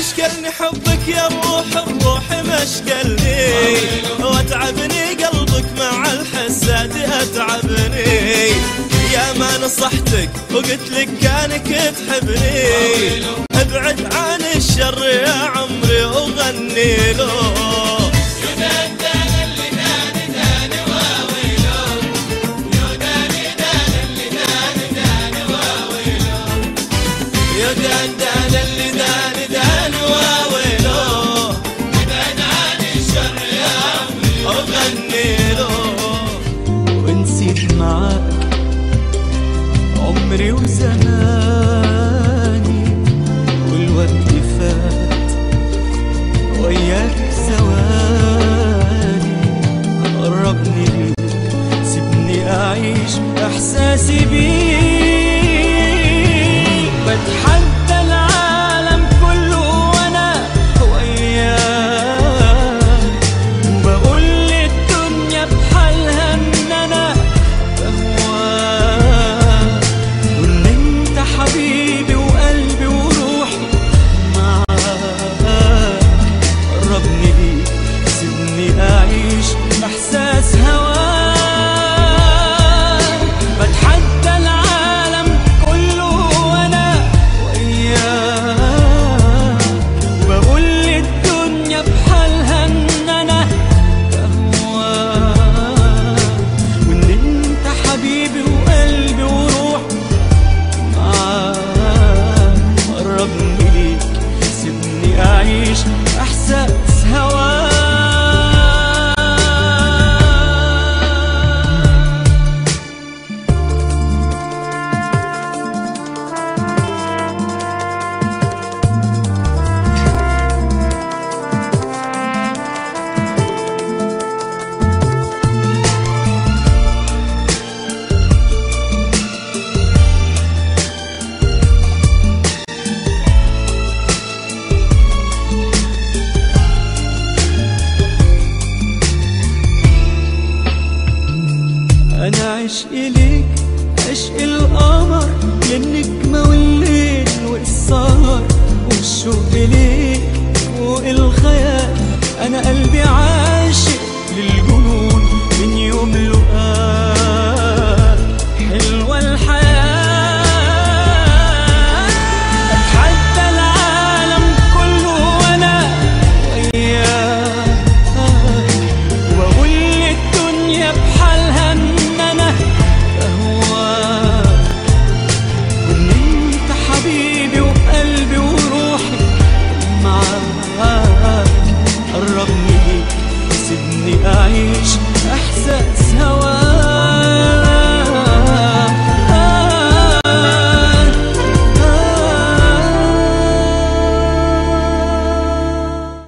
مشكلني حبك يا روح الروح مشكلني واتعبني قلبك مع الحساد اتعبني يا ما نصحتك وقلت لك كانك تحبني ابعد عن الشر يا عمري وغني له يا دان دان اللي دان دان واويلو ابعد عن الشر يا عمري وغني له ونسيت معاك عمري وزماني والوقت فات وياك ثواني قربني ليك سيبني أعيش إحساسي بيك بتحدى العالم كله وأنا وياك وبقول للدنيا بحالها إن أنا بهواك وإن أنت حبيبي وقلبي وروحي معاك قربني ليك سيبني أعيش إحساس هواك بتحدى العالم كله وأنا وياك وبقول للدنيا بحالها إن أنا بهواك وإن أنت حبيبي وقلبي وروحي معاك قربني ليك سيبني أعيش إحساس هواك أنا عشقي ليك عشق القمر للنجمة والليل والسهر والشوق ليك فوق الخيال أنا قلبي عاشق للجنون من يوم لقاك حلوة الحياة أتحدى العالم كله وأنا وياك واقول للدنيا بحالها ان انا بهواك وان انت حبيبي وقلبي وروحي معاك قربني ليك سيبني اعيش احساس